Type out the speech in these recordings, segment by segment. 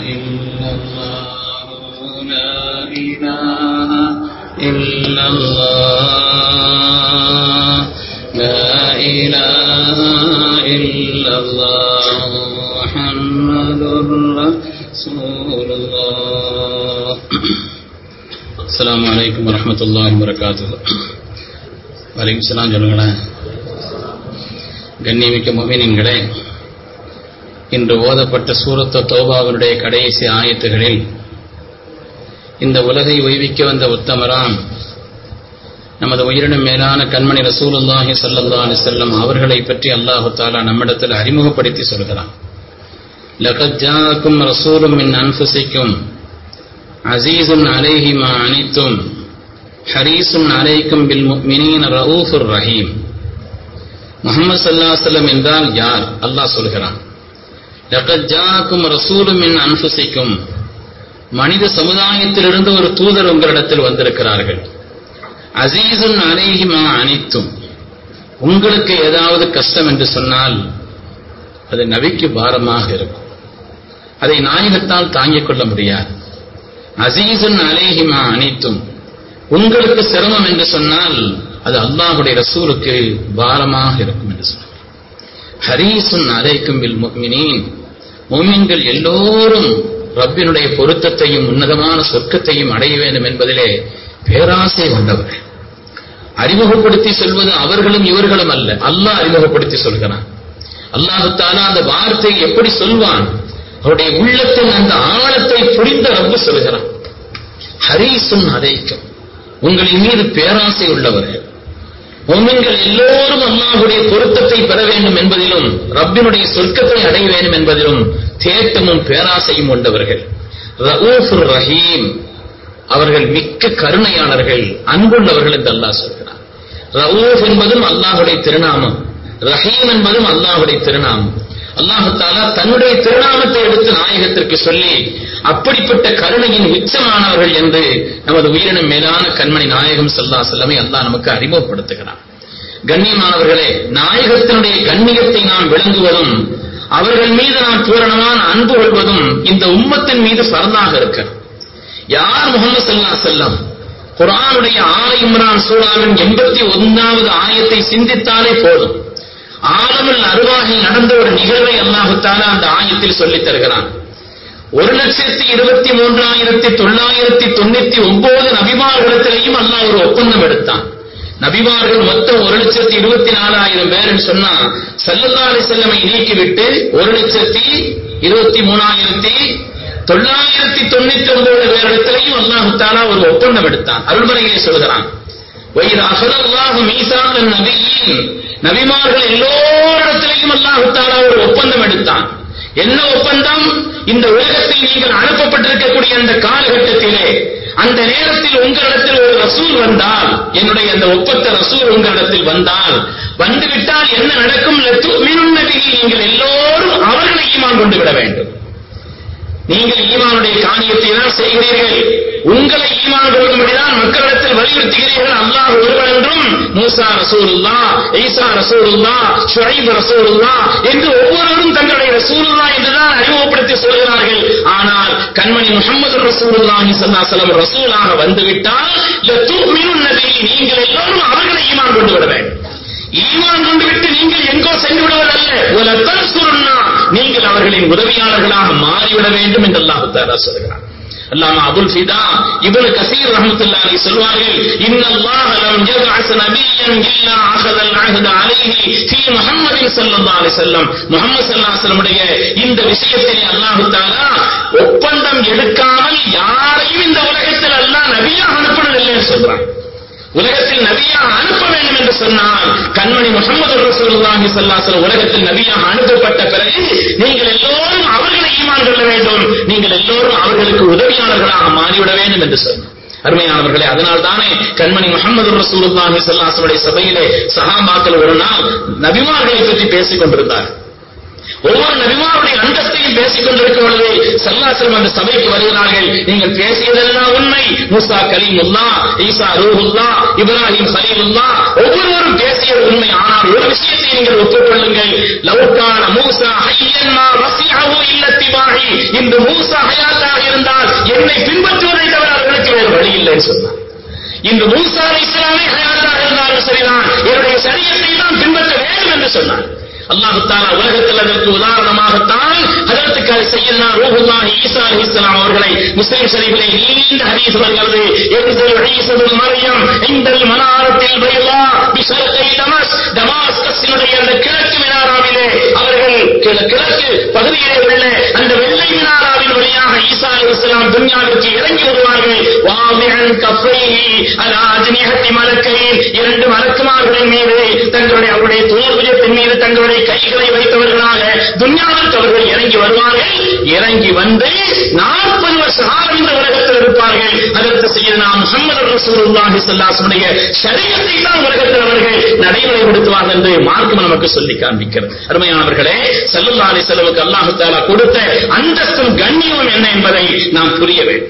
إلا الله لا إله إلا الله لا إله إلا الله محمد رسول الله السلام عليكم ورحمة الله وبركاته வலைக்கும் சலாம் சொல்லுங்களேன் கண்ணியமிக்க மொமினின்களே இன்று ஓதப்பட்ட சூரத்த தோபாவினுடைய கடைசி ஆயத்துகளில் இந்த உலகை ஒய்விக்க வந்த உத்தமராம் நமது உயிரினும் மேலான கண்மணி ரசூலுல்லாஹி ஸல்லல்லாஹு அலைஹி வஸல்லம் அவர்களை பற்றி அல்லாஹு தஆலா நம்மிடத்தில் அறிமுகப்படுத்தி சொல்கிறான் லகத் ஜாஅக்கும் ரசூலும் மின் அன்ஃபுசிக்கும் அஸீஸுன் அலைஹி மா அனித்தும் ஹரீசுன் அலைக்கும் பில் முஃமினீன ரഊஃபுர் ரஹீம் முஹம்மது ஸல்லல்லாஹு அலைஹி வஸல்லம் என்றால் யார் அல்லாஹ் சொல்கிறான் லகத் ஜாஅக்கும் ரசூலும் மின் அன்ஃபுசிக்கும் மனித சமுதாயத்திலிருந்து ஒரு தூதர் உங்களிடத்தில் வந்திருக்கிறார்கள் அசீசுன் அலைஹிமா அனைத்தும் உங்களுக்கு ஏதாவது கஷ்டம் என்று சொன்னால் அது நபிக்கு பாரமாக இருக்கும் அதை நாயகத்தால் தாங்கிக் கொள்ள முடியாது அசீசுன் அலைஹிமா அனைத்தும் உங்களுக்கு சிரமம் என்று சொன்னால் அது அல்லாஹுடைய ரசூலுக்கு பாரமாக இருக்கும் என்று சொன்னார் ஹரீசுன் அலைக்கும் பில் முக்மினீன் முமின்கள் எல்லோரும் ரப்பினுடைய பொருத்தத்தையும் உன்னதமான சொர்க்கத்தையும் அடைய வேண்டும் என்பதிலே பேராசை கொண்டவர்கள் அறிமுகப்படுத்தி சொல்வது அவர்களும் இவர்களும் அல்ல அல்லாஹ் அறிமுகப்படுத்தி சொல்கிறான் அல்லாஹு தாலா அந்த வார்த்தை எப்படி சொல்வான் அவருடைய உள்ளத்தின் அந்த ஆழத்தை புரிந்த ரப்பு சொல்கிறான் ஹரீசுன் அதைக்கும் உங்களின் மீது பேராசை உள்ளவர்கள் மோமின்கள் எல்லோரும் அல்லாஹுடைய பொருத்தத்தை பெற வேண்டும் என்பதிலும் ரப்பினுடைய சொர்க்கத்தை அடைய வேண்டும் என்பதிலும் தேட்டமும் பேராசையும் கொண்டவர்கள் ரഊஃபுர் ரஹீம் அவர்கள் மிக்க கருணையாளர்கள் அன்புள்ளவர்கள் என்று அல்லாஹ் சொல்கிறார் ரഊஃப் என்பதும் அல்லாஹுடைய திருநாமம் ரஹீம் என்பதும் அல்லாஹுடைய திருநாமம் அல்லாஹு தாலா தன்னுடைய திருநாமத்தை எடுத்து நாயகத்திற்கு சொல்லி அப்படிப்பட்ட கருணையின் உச்சமானவர்கள் என்று நமது உயிரினும் மேலான கண்மணி நாயகம் சல்லா செல்லமை அல்லாஹ் நமக்கு அறிமுகப்படுத்துகிறார் கண்ணியமானவர்களே நாயகத்தினுடைய கண்ணியத்தை நாம் விளங்குவதும் அவர்கள் மீது நாம் பூரணமான அன்பு கொள்வதும் இந்த உம்மத்தின் மீது பரந்தாக இருக்க யார் முகமது சல்லா செல்லம் குரானுடைய ஆல இம்ரான் சூறாவின் எண்பத்தி ஒன்னாவது ஆயத்தை சிந்தித்தாலே போதும் ஆலமுல் அருவாகில் நடந்த ஒரு நிகழ்வை அல்லாஹுத்தால அந்த ஆயத்தில் சொல்லித் தருகிறான் ஒரு லட்சத்தி இருபத்தி மூன்றாயிரத்தி தொள்ளாயிரத்தி தொண்ணூத்தி ஒன்பது நபிமார்களிடத்திலையும் அல்லாஹ் ஒரு ஒப்பந்தம் எடுத்தான் நபிமார்கள் மொத்தம் ஒரு லட்சத்தி இருபத்தி நாலாயிரம் பேர் சொன்னா சல்லல்லா அலி செல்லமை நீக்கிவிட்டு ஒரு லட்சத்தி இருபத்தி மூணாயிரத்தி தொள்ளாயிரத்தி தொண்ணூத்தி ஒன்பது பேரிடத்திலையும் அல்லாஹு தாலா ஒரு ஒப்பந்தம் எடுத்தான் அருள்மறையிலே சொல்கிறான் வயிறு அகலல்லாஹு மீசான் நபியின் நபிமார்கள் எல்லோரிடத்திலையும் அல்லாஹு தாலா ஒரு ஒப்பந்தம் எடுத்தான் என்ன ஒப்பந்தம் இந்த உலகத்தில் நீங்கள் அனுப்பப்பட்டிருக்கக்கூடிய அந்த காலகட்டத்திலே அந்த நேரத்தில் உங்களிடத்தில் ஒரு ரசூல் வந்தால் என்னுடைய அந்த ஒப்பந்த ரசூல் உங்களிடத்தில் வந்தால் வந்துவிட்டால் என்ன நடக்கும் நபியில் நீங்கள் எல்லோரும் அவர்களை ஈமான் கொண்டு விட வேண்டும் நீங்கள் ஈமானுடைய காரியத்தை தான் செய்கிறீர்கள் உங்களை ஈமான் கொள்ளும்படிதான் மக்களிடத்தில் வலியுறுத்துகிறீர்கள் அல்லாஹ் ஒருவன் என்றும் மூசா ரசூலுல்லா ஈசா ரசூலுல்லா ஷுஐப் ரசூலுல்லா என்று ஒவ்வொருவரும் தங்களுடைய ரசூலுல்லா என்றுதான் அறிமுகப்படுத்தி சொல்கிறார்கள் ஆனால் கண்மணி முகமது ரசூலுல்லாஹி ஸல்லல்லாஹு ரசூலாக வந்துவிட்டால் லத்துமினுன் நபி நீங்கள் எல்லோரும் அவர்களை ஈமான் கொண்டு விட வேண்டும் ஈமான் கொண்டு விட்டு நீங்கள் எங்கோ சென்று விடுவதல்ல உலகத்தான் சுருன்னா நீங்கள் அவர்களின் உதவியாளர்களாக மாறிவிட வேண்டும் என்று அல்லாஹு தாலா சொல்கிறார் அல்லாம அபுல் ஃபிதா இப்னு கசீர் ரஹ்மத்துல்லாஹி சொல்வார்கள் இன்னல்லாஹ லம் யப்அஸ் நபிய்யன் இல்லா அஹதல் அஹத அலைஹி ஃபீ முஹம்மதின் ஸல்லல்லாஹு அலைஹி வஸல்லம் முஹம்மது ஸல்லல்லாஹு அலைஹி வஸல்லமுடைய இந்த விஷயத்தில் அல்லாஹ் தஆலா ஒப்பந்தம் எடுக்காமல் யாரையும் இந்த உலகத்தில் அல்லாஹ் நபியாக அனுப்பினதில்லைன்னு சொல்றான் உலகத்தில் நபியாக அனுப்ப வேண்டும் என்று சொன்னால் கண்மணி முகமது ரசூலுல்லாஹி ஸல்லல்லாஹு உலகத்தில் நபியாக அனுப்பப்பட்ட பிறகு நீங்கள் எல்லோரும் அவர்களை ஈமான் கொள்ள வேண்டும் நீங்கள் எல்லோரும் அவர்களுக்கு உதவியாளர்களாக மாறிவிட வேண்டும் என்று சொன்னார் அருமையானவர்களே அதனால் தானே கண்மணி முகமது ரசூலுல்லாஹி ஸல்லல்லாஹு சபையிலே சஹாபாக்கள் ஒரு நாள் நபிமார்களை பற்றி பேசிக் கொண்டிருந்தார் ஒவ்வொரு நபிமாருடைய அந்தஸ்தை விஷயங்களையும் பேசிக் கொண்டிருக்கும் பொழுது சல்லாசலம் அந்த சபைக்கு வருகிறார்கள் நீங்கள் பேசியதெல்லாம் உண்மை மூசா கலீமுல்லா ஈசா ரூஹுல்லா இப்ராஹிம் ஹலீலுல்லா ஒவ்வொருவரும் பேசியது உண்மை ஆனால் ஒரு விஷயத்தை நீங்கள் ஒப்புக்கொள்ளுங்கள் லவுக்கான மூசா ஹையன் மா வசியஹு இல்ல திபாஹி இன்று மூசா ஹயாத்தாக இருந்தால் என்னை பின்பற்றுவதை தவிர அவர்களுக்கு வேறு வழி இல்லைன்னு சொன்னார் இன்று மூசா அலை இஸ்லாமே ஹயாத்தாக இருந்தாலும் சரிதான் என்னுடைய சரியத்தை தான் பின்பற்ற வேண்டும் என்று சொன்னார் அல்லாஹு தாலா உலகத்தில் அதற்கு உதாரணமாகத்தான் அதற்கு செய்யலாம் ரூஹுல்லாஹி ஈசா அலைஹிஸ்ஸலாம் அவர்களை முஸ்லிம் ஷரீஃபிலே நீண்ட ஹதீஸ் வருகிறது என்சல் ஈசா மரியம் இந்தல் மனாரத்தில் பைலா பிஷர்கை தமஸ் டமாஸ்கஸினுடைய அந்த கிழக்கு மினாராவிலே அவர்கள் கிழ- கிழக்கு பகுதியிலே உள்ள அந்த வெள்ளை மினாராவின் வழியாக ஈசா அலைஹிஸ்ஸலாம் துன்யாவிற்கு இறங்கி வருவார்கள் வாமிஅன் கஃபைஹி அலா அஜ்னிஹத்தி மலக்கைன் இரண்டு மலக்குமார்களின் மீது தங்களுடைய அவருடைய தோல்வியத்தின் மீது தங்களுடைய கைகளை வைத்தவர்களாக துன்யாவிற்கு அவர்கள் இறங்கி வருவார்கள் இறங்கி வந்து நாற்பது வருஷ காலம் இந்த உலகத்தில் இருப்பார்கள் அதற்கு செய்ய நாம் முகமது ரசூலுல்லாஹி ஸல்லல்லாஹு ஷரியத்தை தான் உலகத்தில் அவர்கள் நடைமுறைப்படுத்துவார்கள் என்று மார்க்கம் நமக்கு சொல்லி காண்பிக்கிறது அருமையானவர்களே ஸல்லல்லாஹு அலைஹி வஸல்லமுக்கு அல்லாஹ் தஆலா கொடுத்த அந்தஸ்தும் கண்ணியமும் என்ன என்பதை நாம் புரிய வேண்டும்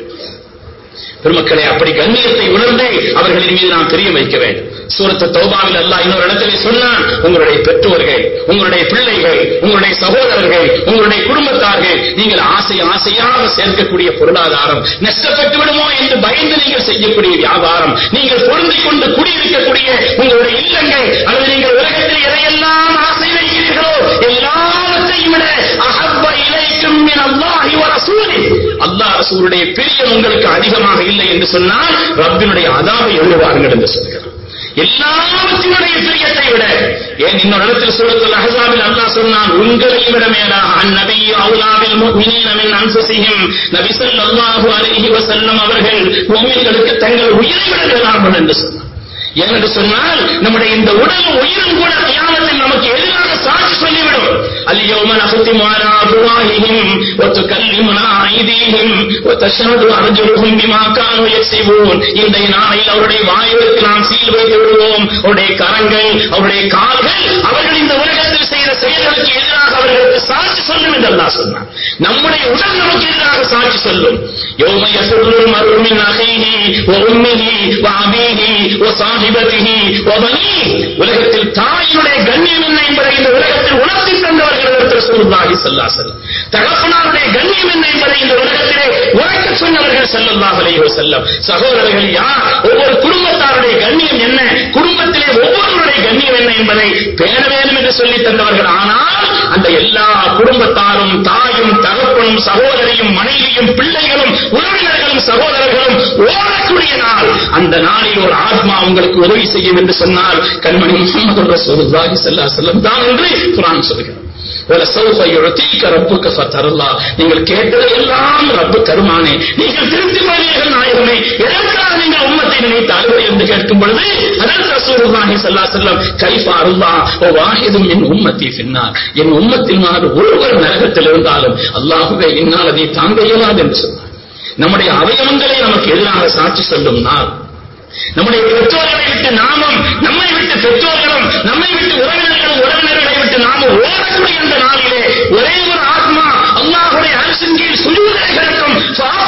பெருமக்களே அப்படி கண்ணியத்தை உணர்ந்து அவர்களின் மீது நாம் தெரிய வைக்க வேண்டும் சூரத்து தௌபாவில் அல்லாஹ் இன்னொரு இடத்திலே சொன்னான் உங்களுடைய பெற்றோர்கள் உங்களுடைய பிள்ளைகள் உங்களுடைய சகோதரர்கள் உங்களுடைய குடும்பத்தார்கள் நீங்கள் ஆசை ஆசையாக சேர்க்கக்கூடிய பொருளாதாரம் நஷ்டப்பட்டு விடுமோ என்று பயந்து நீங்கள் செய்யக்கூடிய வியாபாரம் நீங்கள் பொருந்திக் கொண்டு குடியிருக்கக்கூடிய உங்களுடைய இல்லங்கள் அல்லது நீங்கள் உலகத்தில் எதையெல்லாம் ஆசை வைக்கிறீர்களோ எல்லாவற்றையும் விட அஹப்ப இலைக்கும் மின் அல்லாஹி வ ரசூலி அல்லாஹ் ரசூலுடைய பிரியம் உங்களுக்கு அதிகமாக இல்லை என்று சொன்னால் ரப்பினுடைய அதாவை எழுதுவார்கள் என்று சொல்கிறார் எல்லாவற்றினுடைய பிரியத்தை விட ஏன் இன்னொரு இடத்தில் சூரத்துல் அஹ்ஸாபில் அல்லாஹ் சொன்னான் உங்களை விட மேலாக அந்நபி அவுலாவில் முஃமினீன மின் அன்ஃபுஸிஹிம் நபி ஸல்லல்லாஹு அலைஹி வஸல்லம் அவர்கள் முஃமின்களுக்கு தங்கள் உயிரை விட மேலானவர்கள் என்று சொன்னார் ஏனென்று சொன்னால் நம்முடைய இந்த உடல் உயிரும் கூட கியாமத்தில் நமக்கு எதிராக சாட்சி சொல்லிவிடும் اليوم نختم على أفواههم وتكلمنا أيديهم وتشهد أرجلهم بما كانوا يكسبون இன்றைய நாளில் அவருடைய வாயுவிற்கு நாம் சீல் வைத்து விடுவோம் அவருடைய கரங்கள் அவருடைய கால்கள் அவர்கள் இந்த உலகத்தில் செய்த செயல்களுக்கு எதிராக அவர்களுக்கு சாட்சி சொல்லும் என்று அல்லாஹ் சொன்னார் நம்முடைய உடல் நமக்கு எதிராக சாட்சி சொல்லும் يوم يفر المرء من أخيه وأمه وأبيه وصاحبته وبنيه உலகத்தில் தாயினுடைய கண்ணியம் என்ன என்பதை இந்த உலகத்தில் உணர்த்தி தந்தவர்கள் ரசூலுல்லாஹி ஸல்லல்லாஹு அலைஹி வஸல்லம் தகப்பனாருடைய கண்ணியம் என்ன என்பதை இந்த உலகத்திலே உரைக்க சொன்னவர்கள் ஸல்லல்லாஹு அலைஹி வஸல்லம் சகோதரர்கள் யார் ஒவ்வொரு குடும்பத்தாருடைய கண்ணியம் என்ன குடும்பத்திலே ஒவ்வொருவருடைய கண்ணியம் என்ன என்பதை பேண வேண்டும் என்று சொல்லி தந்தவர்கள் ஆனால் அந்த எல்லா குடும்பத்தாரும் தாயும் தகப்பனும் சகோதரியும் மனைவியும் பிள்ளைகளும் உறவினர்களும் சகோதரர்களும் ஓடக்கூடிய நாள் அந்த நாளில் ஒரு ஆத்மா உங்களுக்கு உதவி செய்யும் என்று சொன்னால் கண்மணி முகமது ரசூலுல்லாஹி ஸல்லல்லாஹு அலைஹி வஸல்லம் தான் என்று குர்ஆன் சொல்கிறது وَلَسَوْفَ يُعْطِيكَ رَبُّكَ فَتَرَضَّى நீங்கள் கேட்டதை எல்லாம் ரப்பு தருமானே நீங்கள் திருப்தி கொள்வீர்கள் நாயகமே எதற்காக நீங்கள் உம்மத்தை நினைத்து அழுவை என்று கேட்கும் பொழுது அதற்கு ரசூலுல்லாஹி ஸல்லல்லாஹு அலைஹி வஸல்லம் கைஃப அருல்லாஹ் வ வாஹிதும் மின் உம்மத்தி ஃபின்னார் என் உம்மத்தில் மாறு ஒருவர் நரகத்தில் இருந்தாலும் அல்லாஹ்வே என்னால் அதை தாங்க இயலாது என்று சொன்னார் நம்முடைய அவயவங்களை நமக்கு எதிராக சாட்சி சொல்லும் நாள் நம்முடைய பெற்றோர்களை விட்டு நாமும் நம்மை விட்டு பெற்றோர்களும் நம்மை விட்டு உறவினர்களும் உறவினர்களை விட்டு நாமும் ஓடக்கூடிய அந்த நாளிலே ஒரே ஒரு ஆத்மா அல்லாஹுடைய அரசின் கீழ் சுஜூதை கிடக்கும்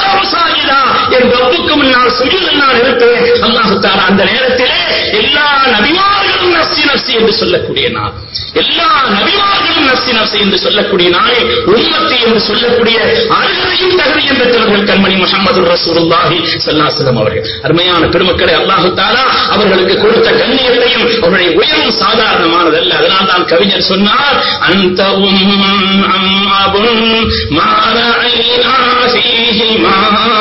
சாகிதா என் ரப்புக்கு முன்னால் சுஜூதில் நான் இருப்பேன் அல்லாஹு தாலா அந்த நேரத்திலே எல்லா நபிமார்களும் நப்சி நப்சி என்று சொல்லக்கூடிய நாள் எல்லா நபிமார்களும் நப்சி நப்சி என்று சொல்லக்கூடிய நாளில் உம்மத்தி என்று சொல்லக்கூடிய அருகதையும் தகுதியும் பெற்றவர்கள் கண்மணி முகமது ரசூலுல்லாஹி ஸல்லல்லாஹு அவர்கள் அருமையான பெருமக்களை அல்லாஹு தாலா அவர்களுக்கு கொடுத்த கண்ணியத்தையும் அவருடைய உயர்வும் சாதாரணமானதல்ல அதனால் தான் கவிஞர் சொன்னார் அந்த அம்மாவும் மாரைனா ஃபீஹிமா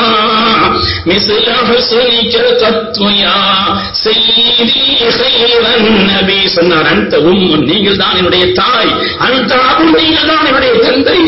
مثل حسنك قط يا سيدي خير النبي சொன்னார் அந்த உம் நீங்கள் தான் என்னுடைய தாய் அந்த அபும் நீங்கள் தான் என்னுடைய தந்தை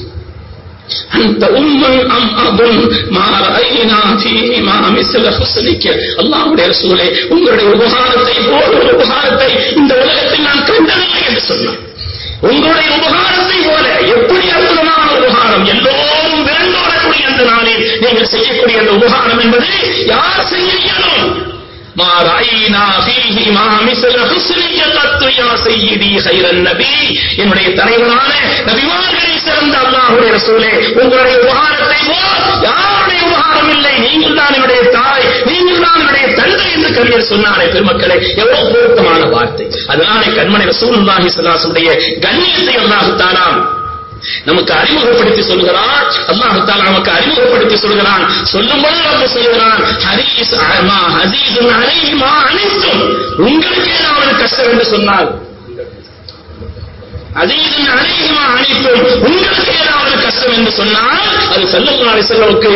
أنت أم أم أب ما رأينا فيهما مثل حسنك அல்லாஹ்வுடைய ரசூலே உங்களுடைய உபகாரத்தை போல ஒரு உபகாரத்தை இந்த உலகத்தில் நான் கண்டதில்லை என்று சொன்னார் உங்களுடைய உபகாரத்தை போல எப்படி அற்புதமான உபகாரம் எல்லோரும் விரண்டோடக்கூடிய அந்த நாளில் நீங்கள் செய்யக்கூடிய அந்த உபகாரம் என்பது யார் செய்ய இயலும் ما رأينا فيهما مثل حسنك قط يا سيدي خير النبي என்னுடைய தலைவரான நபிமார்களை சிறந்த அல்லாஹ்வுடைய ரசூலே உங்களுடைய உபகாரத்தை போல் யாருடைய உபகாரம் இல்லை நீங்கள் தான் என்னுடைய தாய் நீங்கள் தான் என்னுடைய தந்தை என்று கவிஞர் சொன்னாரே பெருமக்களே எவ்வளவு பொருத்தமான வார்த்தை அதனாலே கண்மணி ரசூலுல்லாஹி ஸல்லல்லாஹு அலைஹி வஸல்லம் கண்ணியத்தை அல்லாஹ் தஆலா நமக்கு அறிமுகப்படுத்தி சொல்கிறான் அல்லாஹ் தாலா நமக்கு அறிமுகப்படுத்தி சொல்கிறான் சொல்லும்போது நம்ம சொல்கிறான் ஹரீஸ் அமா ஹசீஸ் அலைஹிமா அனைத்தும் உங்களுக்கு ஏதாவது கஷ்டம் என்று சொன்னால் அதீதன் அனைஹிமா அனைத்தும் உங்களுக்கு ஏதாவது கஷ்டம் என்று சொன்னால் அது சல்லல்லாஹு அலைஹி வஸல்லமுக்கு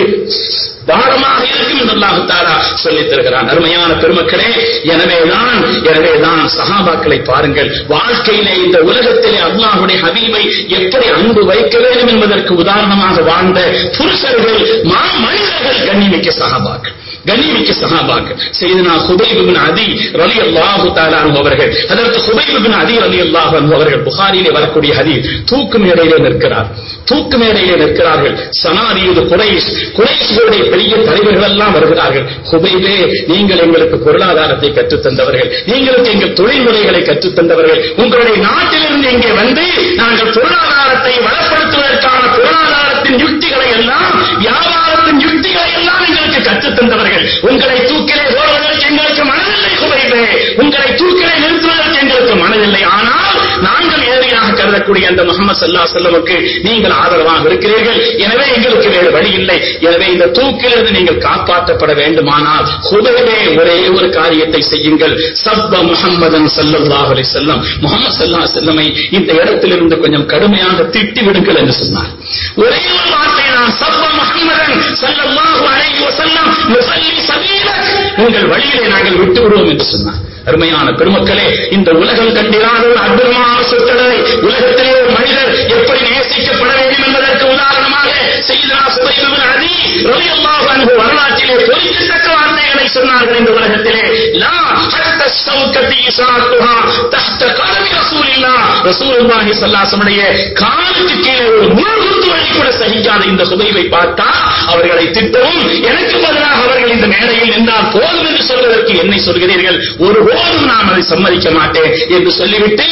பாரமாக இருக்கும் என்று அல்லாஹ் தாலா சொல்லித் தருகிறான் அருமையான பெருமக்களே எனவேதான் எனவேதான் சஹாபாக்களை பாருங்கள் வாழ்க்கையிலே இந்த உலகத்திலே அல்லாஹுடைய ஹபீபை எப்படி அன்பு வைக்க வேண்டும் என்பதற்கு உதாரணமாக வாழ்ந்த புருஷர்கள் மா மனிதர்கள் கண்ணிமிக்க சஹாபாக்கள் கண்ணிமிக்க சஹாபாக்கள் செய்தனா ஹுபைப் இப்னு அதி ரலியல்லாஹு தஆலா அன்ஹு அவர்கள் அதற்கு ஹுபைப் இப்னு அதி ரலியல்லாஹு அன்ஹு அவர்கள் புகாரியிலே வரக்கூடிய ஹதீஸ் தூக்கு மேடையிலே நிற்கிறார் தூக்கு மேடையிலே நிற்கிறார்கள் சனாரியது குறைஷ் குறைஷிகளுடைய பெரிய தலைவர்கள் எல்லாம் வருகிறார்கள் ஹுபைபே நீங்கள் எங்களுக்கு பொருளாதாரத்தை கற்றுத் தந்தவர்கள் நீங்களுக்கு எங்கள் தொழில்முறைகளை கற்றுத் தந்தவர்கள் உங்களுடைய நாட்டிலிருந்து இங்கே வந்து நாங்கள் பொருளாதாரத்தை வளப்படுத்துவதற்கான பொருளாதாரத்தின் யுக்திகளை எல்லாம் வியாபாரத்தின் யுக்திகளை எல்லாம் எங்களுக்கு கற்றுத் தந்தவர்கள் உங்களை தூக்கிலே போடுவதற்கு எங்களுக்கு மனதில்லை குறைவே உங்களை தூக்கிலே நிறுத்துவதற்கு எங்களுக்கு மனதில்லை ஆனால் நாங்கள் ஏழையாக கருதக்கூடிய அந்த முகமது சல்லா செல்லமுக்கு நீங்கள் ஆதரவாக இருக்கிறீர்கள் எனவே எங்களுக்கு வேறு வழி இல்லை எனவே இந்த தூக்கிலிருந்து நீங்கள் காப்பாற்றப்பட வேண்டுமானால் ஹுபைபே ஒரே ஒரு காரியத்தை செய்யுங்கள் சப்ப முகம்மதன் சல்லல்லாஹு அலைஹி செல்லம் முகமது சல்லா செல்லமை இந்த இடத்திலிருந்து கொஞ்சம் கடுமையாக திட்டி விடுங்கள் என்று சொன்னார் ஒரே ஒரு வார்த்தை தான் சப்ப முகம்மதன் சல்லல்லாஹு அலைஹி வஸல்லம் நுஸல்லி சபீலக் உங்கள் வழியிலே நாங்கள் விட்டு விடுவோம் என்று சொன்னார் அருமையான பெருமக்களே இந்த உலகம் கண்டிராத ஒரு அற்புதமான சொற்களை உலகத்திலே ஒரு மனிதர் எப்படி நேசிக்கப்பட வேண்டும் என்பதற்கு உதாரணமாக செய்தனா சுபைபு அதி ரலியல்லாஹு அன்ஹு வரலாற்றிலே பொறிக்கத்தக்க வார்த்தைகளை சொன்னார்கள் இந்த உலகத்திலே லா ஹத்த ஷௌகதி இசாத்துஹா தஹ்த கதமி ரசூலில்லாஹ் ரசூலுல்லாஹி ஸல்லல்லாஹு அலைஹி வஸல்லம் காலுக்கு கீழே ஒரு முள் குத்து வழி கூட சகிக்காத இந்த சுபைவை பார்த்தா அவர்களை திட்டவும் எனக்கு பதிலாக அவர்கள் இந்த மேடையில் நின்றால் போதும் என்று சொல்வதற்கு என்னை சொல்கிறீர்கள் ஒருபோதும் நான் அதை சம்மதிக்க மாட்டேன் என்று சொல்லிவிட்டு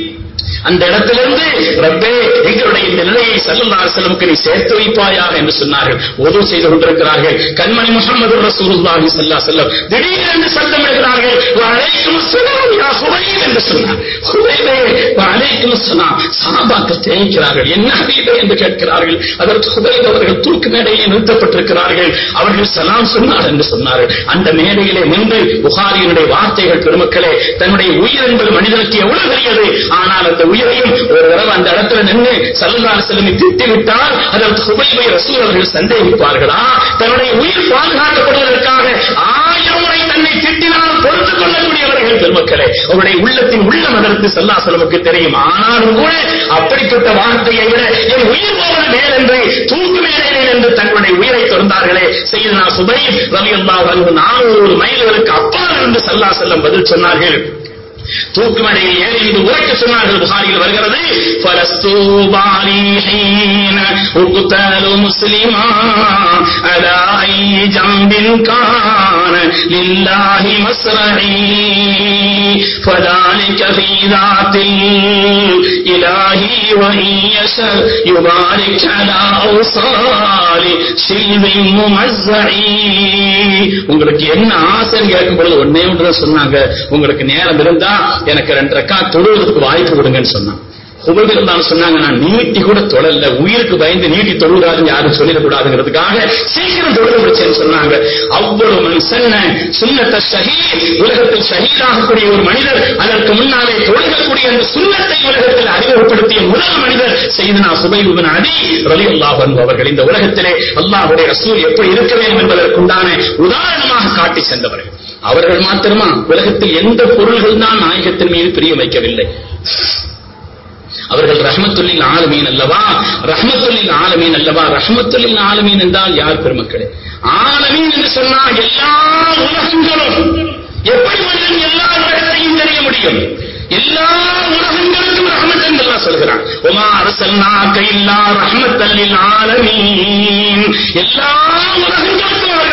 அந்த இடத்திலிருந்து ரப்பே எங்களுடைய இந்த நிலையை சல்லல்லாஹு அலைஹி வஸல்லமுக்கு நீ சேர்த்து வைப்பாயாக என்று சொன்னார்கள் உது செய்து கொண்டிருக்கிறார்கள் கண்மணி முஹம்மது ரசூலுல்லாஹி ஸல்லல்லாஹு அலைஹி வஸல்லம் திடீரென்று சத்தமிடுகிறார்கள் வ அலைக்கும் ஸலாம் யா ஹுபைப் என்று சொன்னார் ஹுபைபே வ அலைக்கும் ஸலாம் சஹாபாக்கள் தேய்க்கிறார்கள் என்ன ஹபீபே என்று கேட்கிறார்கள் அதற்கு ஹுபைப் அவர்கள் தூக்கு மேடையிலே நிறுத்தப்பட்டிருக்கிறார்கள் அவர்கள் சலாம் சொன்னார் என்று சொன்னார்கள் அந்த மேடையிலே நின்று புகாரியினுடைய வார்த்தைகள் பெருமக்களே தன்னுடைய உயிர் என்பது மனிதனுக்கு எவ்வளவு பெரியது ஆனால் அந்த உயிரையும் ஒரு தடவை அந்த இடத்துல நின்று சல்லல்லாஹு செல்லுமை திட்டி விட்டால் அதற்கு சுபைபை ரசூல் அவர்கள் சந்தேகிப்பார்களா தன்னுடைய உயிர் பாதுகாக்கப்படுவதற்காக ஆயிரம் முறை தன்னை திட்டினால் பொறுத்துக் கொள்ளக்கூடியவர்கள் பெருமக்களே அவருடைய உள்ளத்தின் உள்ளம் அதற்கு சல்லா செலவுக்கு தெரியும் ஆனாலும் கூட அப்படிப்பட்ட வார்த்தையை விட என் உயிர் போவது மேல் என்று தூக்கு மேலே என்று தங்களுடைய உயிரை தொடர்ந்தார்களே செய்தனா சுபை ரவி அல்லாஹ் நானூறு மைல்களுக்கு அப்பால் இருந்து சல்லா செல்லம் பதில் சொன்னார்கள் தூக்குமடையில் ஏறி இது உரைக்க சொன்னார்கள் புகாரியில் வருகிறது ஃபலஸ்து பாலிஹீன உக்தலு முஸ்லிமா அலா ஐ ஜம்பின் கான லில்லாஹி மஸ்ரஹி فذلك في ذات الإله وإن يشاء يبارك على أوصال شلب ممزعي உங்களுக்கு என்ன ஆசைன்னு கேட்கும் பொழுது ஒன்னே ஒன்று சொன்னாங்க உங்களுக்கு நேரம் இருந்தா எனக்கு ரெண்டு ரக்கா தொழுவதற்கு வாய்ப்பு கொடுங்கன்னு சொன்னான் குபைபில் தான் சொன்னாங்க நான் நீட்டி கூட தொழல உயிருக்கு பயந்து நீட்டி தொழுகிறாருன்னு யாரும் சொல்லிடக்கூடாதுங்கிறதுக்காக சீக்கிரம் தொழுக முடிச்சேன்னு சொன்னாங்க அவ்வளவு மனுஷன் சுண்ணத்த ஷஹீத் உலகத்தில் ஷஹீதாகக்கூடிய ஒரு மனிதர் அதற்கு முன்னாலே தொழுகக்கூடிய அந்த சுண்ணத்தை உலகத்தில் அறிமுகப்படுத்திய முதல் மனிதர் செய்தனா சுபைபுபின் அதி ரலி அல்லாஹ் அவர்கள் இந்த உலகத்திலே அல்லாஹுடைய ரசூல் எப்படி இருக்க வேண்டும் என்பதற்குண்டான உதாரணமாக காட்டி சென்றவர்கள் அவர்கள் மாத்திரமா உலகத்தில் எந்த பொருள்கள் தான் நாயகத்தின் மீது பிரிய வைக்கவில்லை அவர்கள் ரஹமத்துல்லில் ஆலமீன் அல்லவா ரஹமத்துல்லில் ஆலமீன் அல்லவா ரஹமத்துல்லில் ஆலமீன் என்றால் யார் பெருமக்களே ஆலமீன் என்று சொன்னால் எல்லா உலகங்களும் எப்படி மனிதன் எல்லா உலகத்தையும் தெரிய முடியும் எல்லா உலகங்களுக்கும் ரஹமத் என்று அல்லாஹ் சொல்கிறான் உமா அரசல்னாக்க இல்லா ரஹமத்தல்லில் ஆலமீன் எல்லா உலகங்களுக்கும் அவர்கள் ரஹமத்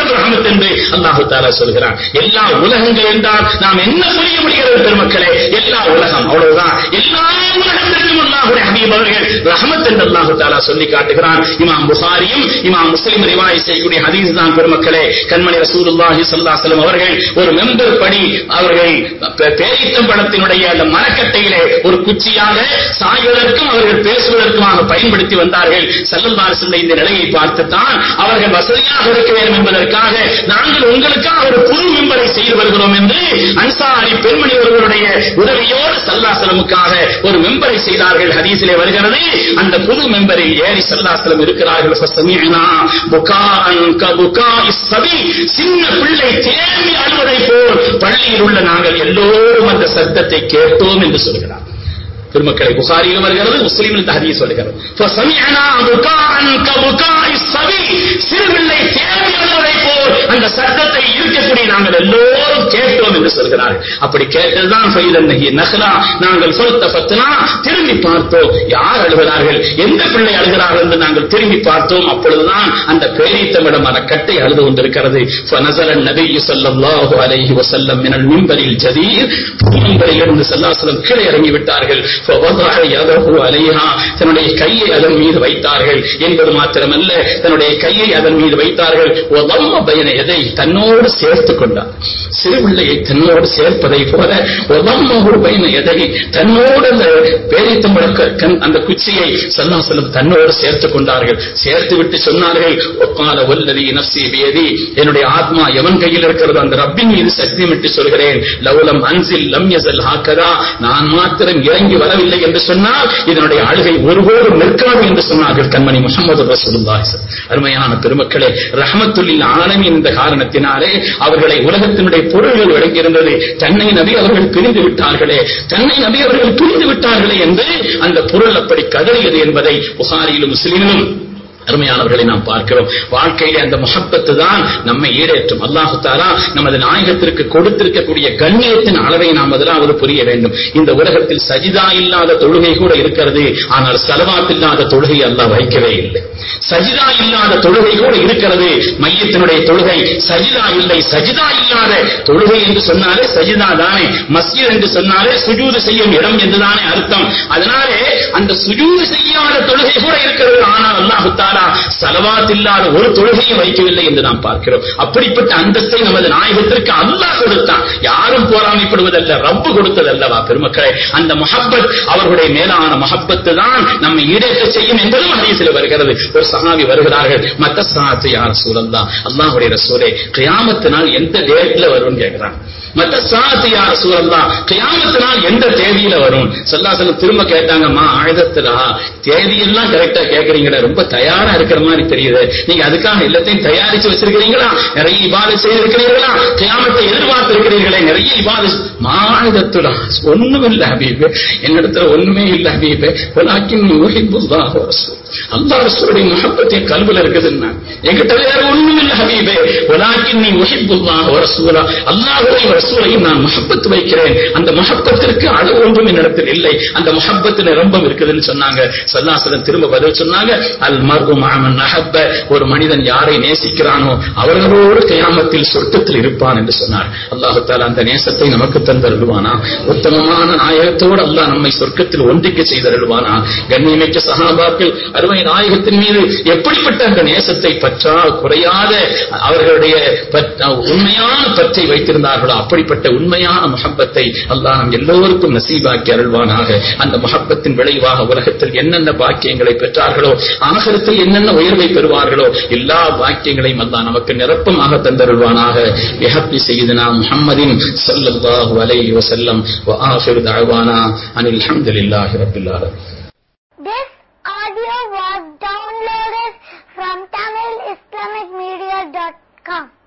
என்று அல்லாஹு தாலா சொல்கிறான் எல்லா உலகங்கள் என்றால் நாம் என்ன புரிய முடிகிறது பெருமக்களே எல்லா உலகம் அவ்வளவுதான் எல்லா உலகத்திற்கும் அல்லாஹுடைய ஹபீப் அவர்கள் ரஹமத் என்று அல்லாஹு தாலா சொல்லி காட்டுகிறான் இமாம் புகாரியும் இமாம் முஸ்லிம் ரிவாய் செய்யக்கூடிய ஹதீஸ் தான் பெருமக்களே கண்மணி ரசூலுல்லாஹி ஸல்லல்லாஹு அலைஹி வஸல்லம் அவர்கள் ஒரு மெம்பர் படி அவர்கள் பே- பேரித்தம்பழத்தினுடைய அந்த மரக்கட்டையிலே ஒரு குச்சியாக சாய்வதற்கும் அவர்கள் பேசுவதற்குமாக பயன்படுத்தி வந்தார்கள் ஸல்லல்லாஹு அலைஹி வஸல்லம் இந்த நிலையை பார்த்துத்தான் அவர்கள் வசதியாக இருக்க வேண்டும் என்பதற்காக நாங்கள் உங்களுக்காக ஒரு புது மெம்பரை செய்து வருகிறோம் என்று அன்சாரி பெண்மணி ஒருவருடைய உதவியோடு சல்லாசலமுக்காக ஒரு மெம்பரை செய்தார்கள் ஹதீஸிலே வருகிறது அந்த புது மெம்பரில் ஏறி சல்லாசலம் இருக்கிறார்கள் ஃபஸ்தமிஅனா புகாஅன் கபுகாஇஸ் சபி சின்ன பிள்ளை தேம்பி அழுவதை போல் பள்ளியில் உள்ள நாங்கள் எல்லோரும் அந்த சத்தத்தை கேட்டோம் என்று சொல்கிறார் பெருமக்களை புகாரிலும் வருகிறது முஸ்லீமில் இந்த ஹதீஸ் வருகிறது ஃபஸமிஅனா புகாஅன் கபுகாஇஸ் சபி சிறுபிள்ளை தேம்பி அழுவதை போல் அந்த சத்தத்தை இருக்கக்கூடிய நாங்கள் எல்லோரும் கேட்டோம் என்று சொல்கிறார்கள் அப்படி கேட்டதுதான் ஃபைதன் நஹி நஹ்லா நாங்கள் ஃபல்தஃபத்னா திரும்பி பார்த்தோம் யார் அழுகிறார்கள் எந்த பிள்ளை அழுகிறார்கள் என்று நாங்கள் திரும்பி பார்த்தோம் அப்பொழுதுதான் அந்த பேரித்தமிடம் மரக்கட்டை அழுது கொண்டிருக்கிறது ஃபனஸல நபியு ஸல்லல்லாஹு அலைஹி வஸல்லம் மினல் மிம்பரில் ஜதீர் மிம்பரில் இருந்து ஸல்லல்லாஹு கீழே இறங்கி விட்டார்கள் ஃபவதஅ யதஹு அலைஹா தன்னுடைய கையை அதன் மீது வைத்தார்கள் என்பது மாத்திரமல்ல தன்னுடைய கையை அதன் மீது வைத்தார்கள் வதம்ம பைன எதை தன்னோடு சேர்த்துக் கொண்டார் சிறுபிள்ளையை தன்னோடு சேர்ப்பதை போல வதம்மஹு பைன எதை தன்னோடு அந்த பேரித்தம்பழக்க கண் அந்த குச்சியை சல்லாசலம் தன்னோடு சேர்த்துக் கொண்டார்கள் சேர்த்து விட்டு சொன்னார்கள் ஒக்கால வல்லதி நப்சி வேதி என்னுடைய ஆத்மா எவன் கையில் இருக்கிறது அந்த ரப்பின் மீது சத்தியமிட்டு சொல்கிறேன் லவுலம் அன்சில் லம் யசல் ஹாக்கதா நான் மாத்திரம் இறங்கி வரவில்லை என்று சொன்னால் இதனுடைய அழுகை ஒருபோதும் நிற்காது என்று சொன்னார்கள் கண்மணி முகமது ரசூலுல்லாஹி ஸல் அருமையான பெருமக்களே ரஹமத்துல்லில் ஆலமின் இந்த காரணத்தினாலே அவர்களை உலகத்தினுடைய பொருள்கள் விளங்கியிருந்தது தன்னை நபி அவர்கள் பிரிந்து விட்டார்களே தன்னை நபி அவர்கள் பிரிந்து விட்டார்களே என்று அந்த பொருள் அப்படி கதறியது என்பதை புகாரியிலும் முஸ்லிமிலும் அருமையானவர்களை நாம் பார்க்கிறோம் வாழ்க்கையிலே அந்த முகப்பத்து தான் நம்மை ஈடேற்றும் அல்லாஹு தாலா நமது நாயகத்திற்கு கொடுத்திருக்கக்கூடிய கண்ணியத்தின் அளவை நாம் முதலாவது புரிய வேண்டும் இந்த உலகத்தில் சஜிதா இல்லாத தொழுகை கூட இருக்கிறது ஆனால் சலவாத் இல்லாத தொழுகை அல்லாஹ் வைக்கவே இல்லை சஜிதா இல்லாத தொழுகை கூட இருக்கிறது மையத்தினுடைய தொழுகை சஜிதா இல்லை சஜிதா இல்லாத தொழுகை என்று சொன்னாலே சஜிதா தானே மஸ்ஜித் என்று சொன்னாலே சுஜூது செய்யும் இடம் என்றுதானே அர்த்தம் அதனாலே அந்த சுஜூது செய்யாத தொழுகை கூட இருக்கிறது ஆனால் அல்லாஹு தாலா சலவாத் இல்லாத ஒரு தொழுகையும் வைக்கவில்லை என்று நாம் பார்க்கிறோம் அப்படிப்பட்ட அந்தஸ்தை நமது நாயகத்திற்கு அல்லாஹ் கொடுத்தான் யாரும் போராமைப்படுவதல்ல ரப்பு கொடுத்ததல்லவா பெருமக்களே அந்த முஹப்பத் அவர்களுடைய மேலான முஹப்பத்து தான் நம்மை ஈடேற்ற செய்யும் என்பதும் ஹதீஸில் வருகிறது ஒரு சஹாபி வருகிறார்கள் மத்த சாத்து யார் சூழல்லா அல்லாஹுடைய ரசூலே கியாமத்து நாள் எந்த டேட்ல வரும்னு கேட்கிறான் மத்த சாத்து யார் சூழல்லா கியாமத்து நாள் எந்த தேதியில வரும் சல்லாசலம் திரும்ப கேட்டாங்கம்மா ஆயுதத்துலா தேதியெல்லாம் கரெக்டா கேக்குறீங்களே ரொம்ப தயாரா இருக்கிற மாதிரி தெரியுது நீங்க அதுக்காக எல்லாத்தையும் தயாரிச்சு வச்சிருக்கிறீங்களா நிறைய இபாதை செய்திருக்கிறீர்களா கியாமத்தை எதிர்பார்த்து இருக்கிறீர்களே நிறைய இபாதை மாயுதத்துலா ஒண்ணும் இல்ல ஹபீபு என்னிடத்துல ஒண்ணுமே இல்ல ஹபீபு வலாக்கின் யுஹிப்புல்லாஹு ரசூல் அல்லாஹ் ரசூலுடைய முஹப்பத் என் கல்வில இருக்குதுன்னா என்கிட்ட வேற ஒண்ணும் இல்ல ஹபீபே வலாக்கின் நீ உஹிப்புல்லாஹு ரசூலா அல்லாஹ்வையும் ரசூலையும் நான் முஹப்பத் வைக்கிறேன் அந்த முஹப்பத்திற்கு அளவு ஒன்றும் என்னிடத்தில் இல்லை அந்த முஹப்பத்து நிரம்பம் இருக்குதுன்னு சொன்னாங்க சல்லாசலம் திரும்ப பதில் சொன்னாங்க அல் மர்ஹு மாமன் நஹப்ப ஒரு மனிதன் யாரை நேசிக்கிறானோ அவர்களோடு கியாமத்தில் சொர்க்கத்தில் இருப்பான் என்று சொன்னார் அல்லாஹு தாலா அந்த நேசத்தை நமக்கு தந்தருள்வானா உத்தமமான நாயகத்தோடு அல்லாஹ் நம்மை சொர்க்கத்தில் ஒன்றிக்க செய்தருள்வானா கண்ணியமிக்க சஹாபாக்கள் அருமை நாயகத்தின் மீது எப்படிப்பட்ட அந்த நேசத்தை பற்றா குறையாத அவர்களுடைய பற்ற- உண்மையான பற்றை வைத்திருந்தார்களோ அப்படிப்பட்ட உண்மையான முஹப்பத்தை அல்லாஹ் நம் எல்லோருக்கும் நசீபாக்கி அருள்வானாக அந்த முஹப்பத்தின் விளைவாக உலகத்தில் என்னென்ன பாக்கியங்களை பெற்றார்களோ ஆகரத்தில் என்னென்ன உயர்வை பெறுவார்களோ எல்லா பாக்கியங்களையும் அல்லாஹ் நமக்கு நிரப்பமாக தந்தருள்வானாக பிஹப்பி செய்தனா முஹம்மதின் ஸல்லல்லாஹு அலைஹி வஸல்லம் வ ஆஃபிரு தஅவானா அனில் ஹம்துலில்லாஹி ரப்பில் ஆலமீன் This audio was downloaded from TamilIslamicMedia.com.